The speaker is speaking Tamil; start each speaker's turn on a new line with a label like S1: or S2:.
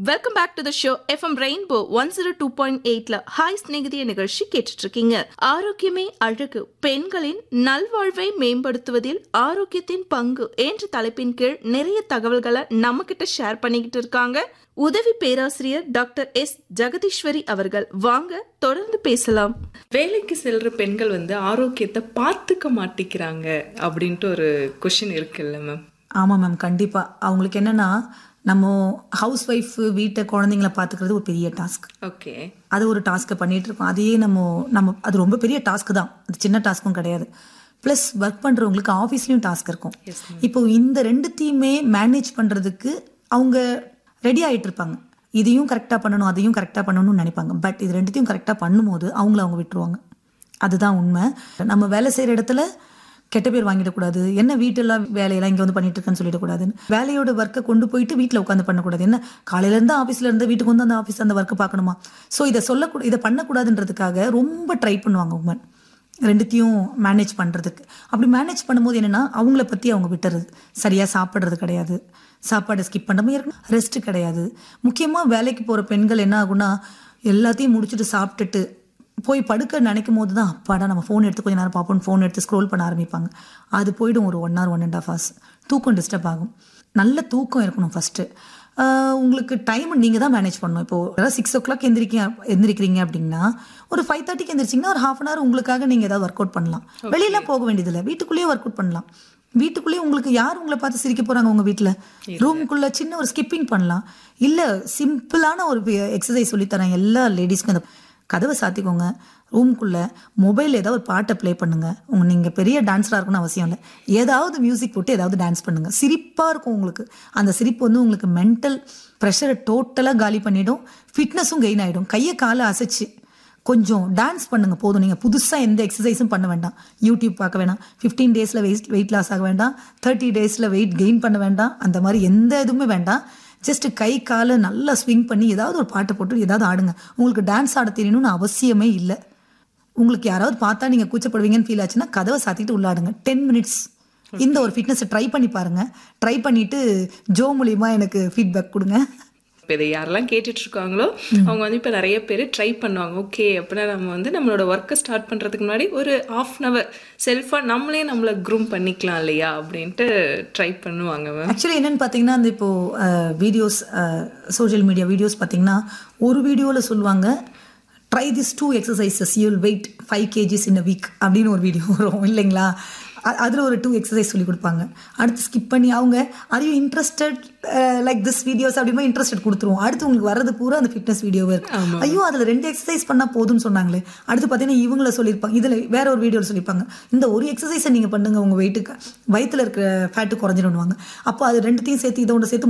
S1: welcome back to the show FM rainbow one zero two point எயிட்ல ஹாய் ஸ்நேகிதிய நிகழ்ச்சி கேட்டுட்டு இருக்கீங்க ஆரோக்கியமே அழகு பெண்களின் நல்வாழ்வை மேம்படுத்துவதில் ஆரோக்கியத்தின் பங்கு என்ற தலைப்பின் கீழ் நிறைய தகவல்களை நம்ம கிட்ட ஷேர் பண்ணிக்கிட்டு இருக்காங்க உதவி பேராசிரியர் டாக்டர் எஸ் ஜெகதீஸ்வரி அவர்கள் வாங்க தொடர்ந்து பேசலாம்
S2: வேலைக்கு செல்ற பெண்கள் வந்து ஆரோக்கியத்தை பார்த்துக்க மாட்டேங்கிறாங்க அப்படின்ட்டு ஒரு கொஷின் இருக்குல்ல மேம்
S3: ஆமாம் மேம் கண்டிப்பாக அவங்களுக்கு என்னென்னா நம்ம ஹவுஸ் ஒய்ஃப் வீட்டை குழந்தைங்கள பார்த்துக்கிறது ஒரு பெரிய டாஸ்க்
S2: ஓகே
S3: அது ஒரு டாஸ்க்கை பண்ணிட்டு இருக்கோம் அதையே நம்ம நம்ம அது ரொம்ப பெரிய டாஸ்க் தான் அது சின்ன டாஸ்க்கும் கிடையாது ப்ளஸ் ஒர்க் பண்ணுறவங்களுக்கு ஆஃபீஸ்லேயும் டாஸ்க் இருக்கும் இப்போ இந்த ரெண்டுத்தையுமே மேனேஜ் பண்ணுறதுக்கு அவங்க ரெடி ஆகிட்டு இருப்பாங்க இதையும் கரெக்டாக பண்ணணும் அதையும் கரெக்டாக பண்ணணும்னு நினைப்பாங்க பட் இது ரெண்டுத்தையும் கரெக்டாக பண்ணும்போது அவங்கள அவங்க விட்டுருவாங்க அதுதான் உண்மை நம்ம வேலை செய்கிற இடத்துல கெட்ட பேர் வாங்கிடக்கூடாது என்ன வீட்டெல்லாம் வேலையெல்லாம் இங்கே வந்து பண்ணிட்டு இருக்கேன்னு சொல்லிடக்கூடாதுன்னு வேலையோட ஒர்க்கை கொண்டு போயிட்டு வீட்டில் உட்காந்து பண்ணக்கூடாது என்ன காலையில இருந்து ஆஃபீஸ்ல இருந்து வீட்டுக்கு வந்து அந்த ஆஃபீஸ் அந்த ஒர்க்கை பார்க்கணுமா ஸோ இதை சொல்லக்கூட இதை பண்ணக்கூடாதுன்றதுக்காக ரொம்ப ட்ரை பண்ணுவாங்க உமன் ரெண்டுத்தையும் மேனேஜ் பண்ணுறதுக்கு அப்படி மேனேஜ் பண்ணும்போது என்னென்னா அவங்கள பற்றி அவங்க விட்டுறது சரியாக சாப்பிட்றது கிடையாது சாப்பாடை ஸ்கிப் பண்ணாமல் இருக்கணும் ரெஸ்ட்டு கிடையாது முக்கியமாக வேலைக்கு போகிற பெண்கள் என்ன ஆகும்னா எல்லாத்தையும் முடிச்சுட்டு சாப்பிட்டுட்டு போய் படுக்க நினைக்கும் போது தான் அப்பாடா நம்ம ஃபோன் எடுத்து கொஞ்ச நேரம் பார்ப்போம் ஃபோன் எடுத்து ஸ்க்ரோல் பண்ண ஆரம்பிப்பாங்க அது போயிடும் ஒரு one hour one and half hours தூக்கம் டிஸ்டர்ப் ஆகும் நல்ல தூக்கம் இருக்கணும் ஃபஸ்ட்டு உங்களுக்கு டைம் நீங்கள் தான் மேனேஜ் பண்ணணும் இப்போ அதாவது சிக்ஸ் ஓ கிளாக் எந்திரிக்க எந்திரிக்கிறீங்க அப்படின்னா ஒரு ஃபைவ் தேர்ட்டிக்கு எந்திரிச்சிங்கன்னா ஒரு ஹாஃப் அன் ஹவர் உங்களுக்காக நீங்கள் ஏதாவது ஒர்க் அவுட் பண்ணலாம் வெளியெல்லாம் போக வேண்டியதில்லை வீட்டுக்குள்ளேயே ஒர்க் அவுட் பண்ணலாம் வீட்டுக்குள்ளேயே உங்களுக்கு யார் உங்களை பார்த்து சிரிக்க போறாங்க உங்க வீட்டில் ரூமுக்குள்ள சின்ன ஒரு ஸ்கிப்பிங் பண்ணலாம் இல்லை சிம்பிளான ஒரு எக்ஸசைஸ் சொல்லித்தரேன் எல்லா லேடிஸ்க்கும் அந்த கதவை சாத்திக்கோங்க ரூம்குள்ள மொபைல் ஏதாவது ஒரு பாட்டை ப்ளே பண்ணுங்க உங்க நீங்க பெரிய டான்ஸராக இருக்கணும்னு அவசியம் இல்லை ஏதாவது மியூசிக் போட்டு ஏதாவது டான்ஸ் பண்ணுங்க சிரிப்பா இருக்கும் உங்களுக்கு அந்த சிரிப்பு வந்து உங்களுக்கு மென்டல் ப்ரெஷரை டோட்டலாக காலி பண்ணிடும் ஃபிட்னஸும் கெயின் ஆகிடும் கையை காலை அசைச்சு கொஞ்சம் டான்ஸ் பண்ணுங்க போதும் நீங்கள் புதுசாக எந்த எக்ஸசைஸும் பண்ண வேண்டாம் யூடியூப் பார்க்க வேண்டாம் ஃபிஃப்டீன் டேஸில் வெயிட் வெயிட் லாஸ் ஆக வேண்டாம் தேர்ட்டி டேஸில் வெயிட் கெயின் பண்ண வேண்டாம் அந்த மாதிரி எந்த இதுவுமே வேண்டாம் ஜஸ்ட் கை காலை நல்லா ஸ்விங் பண்ணி ஏதாவது ஒரு பாட்டை போட்டு ஏதாவது ஆடுங்க உங்களுக்கு டான்ஸ் ஆட தெரியணும்னு அவசியமே இல்லை உங்களுக்கு யாராவது பார்த்தா நீங்கள் கூச்சப்படுவீங்கன்னு ஃபீல் ஆச்சுன்னா கதவை சாத்திட்டு உள்ளாடுங்க டென் மினிட்ஸ் இந்த ஒரு ஃபிட்னஸை ட்ரை பண்ணி பாருங்க ட்ரை பண்ணிட்டு ஜோ மூலியமா எனக்கு ஃபீட்பேக் கொடுங்க
S2: இப்போ இதை யாரெல்லாம் கேட்டுட்டு இருக்காங்களோ அவங்க வந்து இப்போ நிறைய பேர் ட்ரை பண்ணுவாங்க ஓகே அப்படின்னா நம்ம வந்து நம்மளோட ஒர்க்கை ஸ்டார்ட் பண்ணுறதுக்கு முன்னாடி ஒரு ஆஃப் அன் ஹவர் செல்ஃபாக நம்மளே நம்மளை க்ரூம் பண்ணிக்கலாம் இல்லையா அப்படின்ட்டு ட்ரை பண்ணுவாங்க மேம்
S3: ஆக்சுவலி என்னன்னு பார்த்தீங்கன்னா அந்த இப்போ வீடியோஸ் சோஷியல் மீடியா வீடியோஸ் பார்த்தீங்கன்னா ஒரு வீடியோவில் சொல்லுவாங்க try this two exercises you'll weight five KGs in a week அப்படின்னு ஒரு வீடியோ வரும் இல்லைங்களா அதில் ஒரு டூ எக்ஸசைஸ் சொல்லி கொடுப்பாங்க அடுத்து ஸ்கிப் பண்ணி அவங்க அதையும் இன்ட்ரெஸ்டட் லைக் திஸ் வீடியோஸ் அப்படிமா இன்ட்ரெஸ்டட் கொடுத்துருவோம் அடுத்து உங்களுக்கு வர்றது பூரா அந்த ஃபிட்னஸ் வீடியோவே இருக்கும் ஐயோ அதில் ரெண்டு எக்ஸசைஸ் பண்ணால் போதும்னு சொன்னாங்களே அடுத்து பார்த்தீங்கன்னா இவங்கள சொல்லியிருப்பாங்க இதில் வேற ஒரு வீடியோவில் சொல்லியிருப்பாங்க இந்த ஒரு எக்ஸசைஸை நீங்கள் பண்ணுங்க உங்கள் வெயிட்டுக்கு வயிற்றுல இருக்கிற ஃபேட்டு குறைஞ்சிடுவாங்க அப்போ அது ரெண்டுத்தையும் சேர்த்து இதை ஒன்று சேர்த்து